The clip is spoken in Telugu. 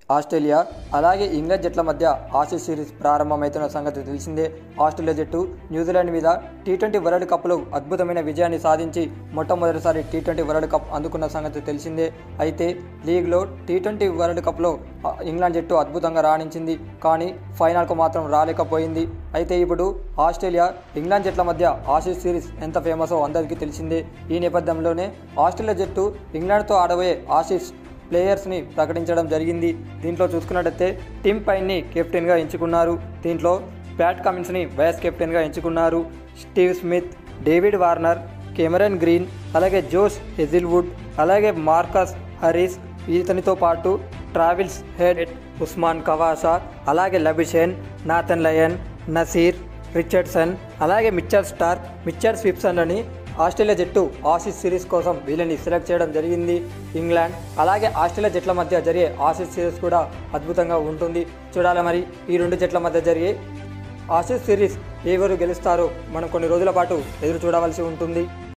ఆస్ట్రేలియా అలాగే ఇంగ్లాండ్ జట్ల మధ్య ఆసీస్ సిరీస్ ప్రారంభమవుతున్న సంగతి తెలిసిందే ఆస్ట్రేలియా జట్టు న్యూజిలాండ్ మీద టీ ట్వంటీ వరల్డ్ కప్లో అద్భుతమైన విజయాన్ని సాధించి మొట్టమొదటిసారి టీ ట్వంటీ వరల్డ్ కప్ అందుకున్న సంగతి తెలిసిందే అయితే లీగ్లో టీ ట్వంటీ వరల్డ్ కప్లో ఆ, ఇంగ్లాండ్ జట్టు అద్భుతంగా రాణించింది కానీ ఫైనల్కు మాత్రం రాలేకపోయింది అయితే ఇప్పుడు ఆస్ట్రేలియా ఇంగ్లాండ్ జట్ల మధ్య ఆసీస్ సిరీస్ ఎంత ఫేమసో అందరికీ తెలిసిందే ఈ నేపథ్యంలోనే ఆస్ట్రేలియా జట్టు ఇంగ్లాండ్తో ఆడబోయే ఆసీస్ ప్లేయర్స్ని ప్రకటించడం జరిగింది దీంట్లో చూసుకున్నట్టయితే టిమ్ పైన్ని కెప్టెన్గా ఎంచుకున్నారు దీంట్లో ప్యాట్ కమిన్స్ని వైస్ కెప్టెన్గా ఎంచుకున్నారు Steve Smith David Warner Cameron Green అలాగే జోస్ హెజిల్వుడ్ అలాగే మార్కస్ హరీస్ ఇతనితో పాటు ట్రావిల్స్ హెడ్ ఉస్మాన్ కవాసా అలాగే లబిషెన్ నాథన్ లయన్ నసీర్ రిచర్డ్సన్ అలాగే మిచ్చర్ స్టార్ మిచ్చర్ స్విప్సన్ అని ఆస్ట్రేలియా జట్టు ఆసీస్ సిరీస్ కోసం వీళ్ళని సెలెక్ట్ చేయడం జరిగింది ఇంగ్లాండ్ అలాగే ఆస్ట్రేలియా జట్ల మధ్య జరిగే ఆసీస్ సిరీస్ కూడా అద్భుతంగా ఉంటుంది చూడాలి మరి ఈ రెండు జట్ల మధ్య జరిగే ఆసీస్ సిరీస్ ఎవరు గెలుస్తారో మనం కొన్ని రోజుల పాటు ఎదురు చూడవలసి ఉంటుంది